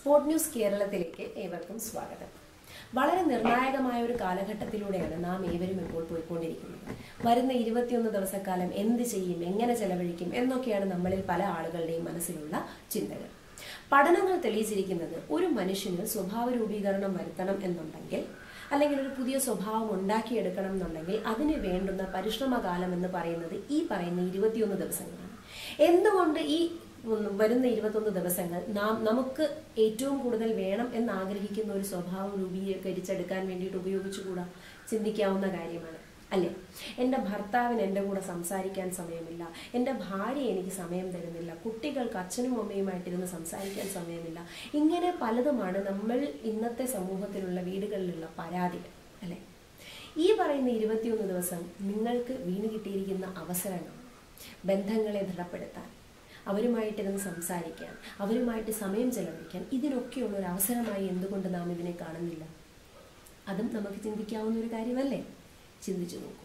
sport news കേരളത്തിലേക്ക് ഏവർക്കും സ്വാഗതം വളരെ നിർണായകമായ ഒരു കാലഘട്ടത്തിലൂടെയാണ് നാം ഏവരും ഇപ്പോൾ പോയിക്കൊണ്ടിരിക്കുന്നത് വരുന്ന ഇരുപത്തിയൊന്ന് ദിവസക്കാലം എന്ത് ചെയ്യും എങ്ങനെ ചെലവഴിക്കും എന്നൊക്കെയാണ് നമ്മളിൽ പല ആളുകളുടെയും മനസ്സിലുള്ള ചിന്തകൾ പഠനങ്ങൾ തെളിയിച്ചിരിക്കുന്നത് ഒരു മനുഷ്യന് സ്വഭാവ രൂപീകരണം വരുത്തണം എന്നുണ്ടെങ്കിൽ അല്ലെങ്കിൽ ഒരു പുതിയ സ്വഭാവം ഉണ്ടാക്കിയെടുക്കണം എന്നുണ്ടെങ്കിൽ അതിന് വേണ്ടുന്ന പരിശ്രമകാലം എന്ന് പറയുന്നത് ഈ പറയുന്ന ഇരുപത്തിയൊന്ന് ദിവസങ്ങളാണ് എന്തുകൊണ്ട് ഈ ഒന്ന് വരുന്ന ഇരുപത്തൊന്ന് ദിവസങ്ങൾ നാം നമുക്ക് ഏറ്റവും കൂടുതൽ വേണം എന്ന് ആഗ്രഹിക്കുന്ന ഒരു സ്വഭാവം രൂപീകരിച്ചെടുക്കാൻ വേണ്ടിയിട്ട് ഉപയോഗിച്ചുകൂടാ ചിന്തിക്കാവുന്ന കാര്യമാണ് അല്ലേ എൻ്റെ ഭർത്താവിന് എൻ്റെ കൂടെ സംസാരിക്കാൻ സമയമില്ല എൻ്റെ ഭാര്യ എനിക്ക് സമയം തരുന്നില്ല കുട്ടികൾക്ക് അച്ഛനും അമ്മയുമായിട്ടിരുന്ന് സംസാരിക്കാൻ സമയമില്ല ഇങ്ങനെ പലതുമാണ് നമ്മൾ ഇന്നത്തെ സമൂഹത്തിലുള്ള വീടുകളിലുള്ള പരാതികൾ അല്ലേ ഈ പറയുന്ന ഇരുപത്തിയൊന്ന് ദിവസം നിങ്ങൾക്ക് വീണ് കിട്ടിയിരിക്കുന്ന അവസരങ്ങൾ ബന്ധങ്ങളെ ദൃഢപ്പെടുത്താൻ അവരുമായിട്ടിരുന്ന് സംസാരിക്കാൻ അവരുമായിട്ട് സമയം ചെലവഴിക്കാൻ ഇതിനൊക്കെയുള്ള ഒരു അവസരമായി എന്തുകൊണ്ട് നാം ഇതിനെ കാണുന്നില്ല അതും നമുക്ക് ചിന്തിക്കാവുന്ന ഒരു കാര്യമല്ലേ ചിന്തിച്ചു നോക്കൂ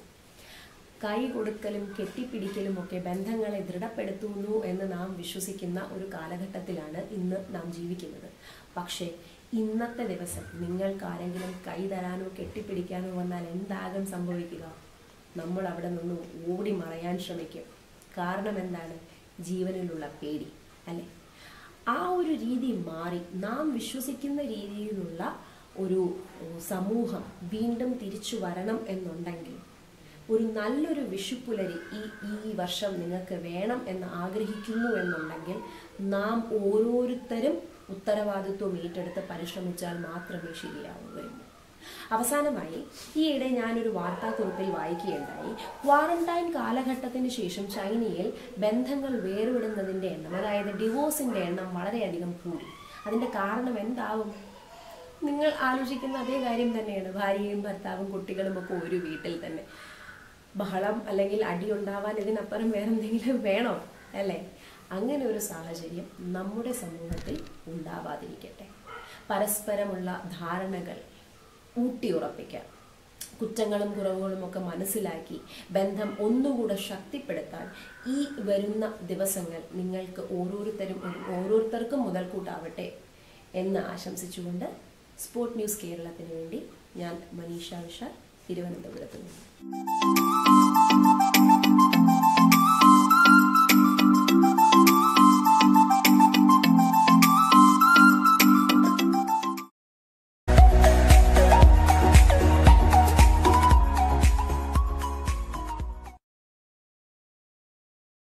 കൈ കൊടുക്കലും കെട്ടിപ്പിടിക്കലും ഒക്കെ ബന്ധങ്ങളെ ദൃഢപ്പെടുത്തുന്നു എന്ന് നാം വിശ്വസിക്കുന്ന ഒരു കാലഘട്ടത്തിലാണ് ഇന്ന് നാം ജീവിക്കുന്നത് പക്ഷേ ഇന്നത്തെ ദിവസം നിങ്ങൾക്ക് ആരെങ്കിലും കൈ തരാനോ കെട്ടിപ്പിടിക്കാനോ വന്നാൽ എന്താകും സംഭവിക്കുക നമ്മൾ അവിടെ നിന്ന് ഓടി മറയാൻ ശ്രമിക്കും കാരണം എന്താണ് ജീവനിലുള്ള പേടി അല്ലേ ആ ഒരു രീതി മാറി നാം വിശ്വസിക്കുന്ന രീതിയിലുള്ള ഒരു സമൂഹം വീണ്ടും തിരിച്ചു വരണം എന്നുണ്ടെങ്കിൽ ഒരു നല്ലൊരു വിഷുപ്പുലരി ഈ ഈ വർഷം നിങ്ങൾക്ക് വേണം എന്ന് ആഗ്രഹിക്കുന്നു എന്നുണ്ടെങ്കിൽ നാം ഓരോരുത്തരും ഉത്തരവാദിത്വം ഏറ്റെടുത്ത് പരിശ്രമിച്ചാൽ മാത്രമേ ശരിയാവുകയുള്ളൂ അവസാനമായി ഈയിടെ ഞാനൊരു വാർത്താക്കുറിപ്പിൽ വായിക്കുകയുണ്ടായി ക്വാറന്റൈൻ കാലഘട്ടത്തിന് ശേഷം ചൈനയിൽ ബന്ധങ്ങൾ വേർവിടുന്നതിൻ്റെ എണ്ണം അതായത് ഡിവോഴ്സിൻ്റെ എണ്ണം വളരെയധികം കൂടി അതിൻ്റെ കാരണം എന്താവും നിങ്ങൾ ആലോചിക്കുന്ന അതേ കാര്യം തന്നെയാണ് ഭാര്യയും ഭർത്താവും കുട്ടികളും ഒക്കെ ഒരു വീട്ടിൽ തന്നെ ബഹളം അല്ലെങ്കിൽ അടി ഉണ്ടാവാൻ ഇതിനപ്പുറം വേറെന്തെങ്കിലും വേണോ അല്ലേ അങ്ങനെ ഒരു സാഹചര്യം നമ്മുടെ സമൂഹത്തിൽ ഉണ്ടാവാതിരിക്കട്ടെ പരസ്പരമുള്ള ധാരണകൾ ഊട്ടിയുറപ്പിക്കാൻ കുറ്റങ്ങളും കുറവുകളും ഒക്കെ മനസ്സിലാക്കി ബന്ധം ഒന്നുകൂടെ ശക്തിപ്പെടുത്താൻ ഈ വരുന്ന ദിവസങ്ങൾ നിങ്ങൾക്ക് ഓരോരുത്തരും ഓരോരുത്തർക്കും മുതൽക്കൂട്ടാവട്ടെ എന്ന് ആശംസിച്ചുകൊണ്ട് സ്പോർട് ന്യൂസ് കേരളത്തിന് വേണ്ടി ഞാൻ മനീഷ വിശാൽ തിരുവനന്തപുരത്ത് നിന്ന്